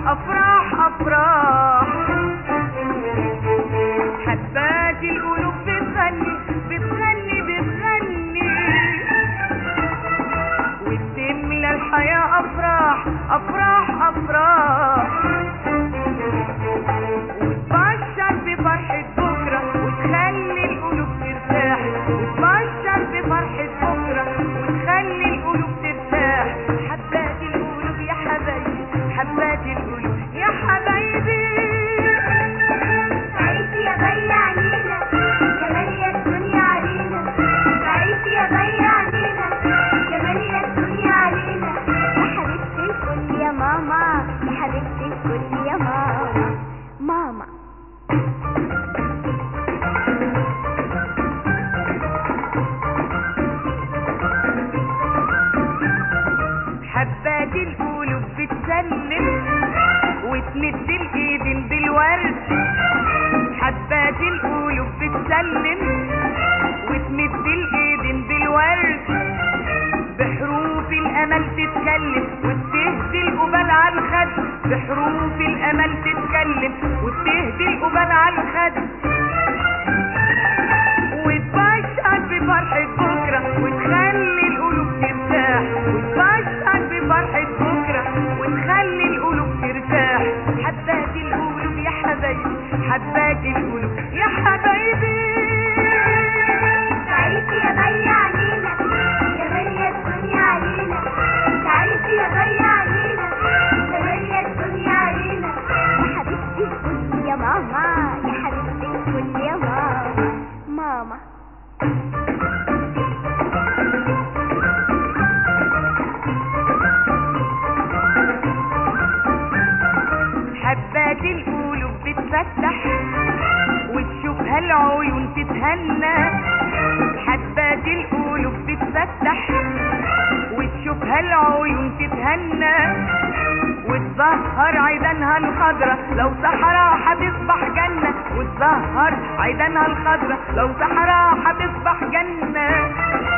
افراح افراح حبات القلوب بتغني بتغني بتغني وتملى الحياة افراح افراح افراح وتبشر بفرحة بكرة وتخلي القلوب ترتاح وتبشر بفرحة بكرة وتخلي القلوب ترتاح حبات القلوب يا حبايبي حبات القلوب يا حبايبي تعيش يا بي علينا جمال الدنيا علينا تعيش يا بي علينا جمال الدنيا علينا يا حبيبتي الكل يا ماما يا حبيبتي الكل يا ماما ماما حبات القلوب بتسلم وتمد الايدين بالورد حبات القلوب بتسلم وتمد الايدين بالورد بحروف الامل تتكلم وتهدي القبال على الخد بحروف الامل تتكلم وتهدي القبال على الخد وتبشر بفرحة بكرة وتخلي القلوب ترتاح وتبشر بفرحة بكرة وتخلي القلوب ترتاح حبات القلوب يا حبايبي حبات القلوب يا حبايبي تعيش يا بي علينا جمال الدنيا علينا تعيش يا بي علينا جمال الدنيا علينا يا حبيبتي الكل يا ماما يا حبيبتي الكل يا ماما ماما حبات القلوب بتفتح وتشوفها العيون تتهنى حبات القلوب بتفتح وتشوفها العيون تتهنى وتظهر عيدانها الخضرة لو صحراء هتصبح جنة وتظهر عيدانها الخضرة لو صحراء هتصبح جنة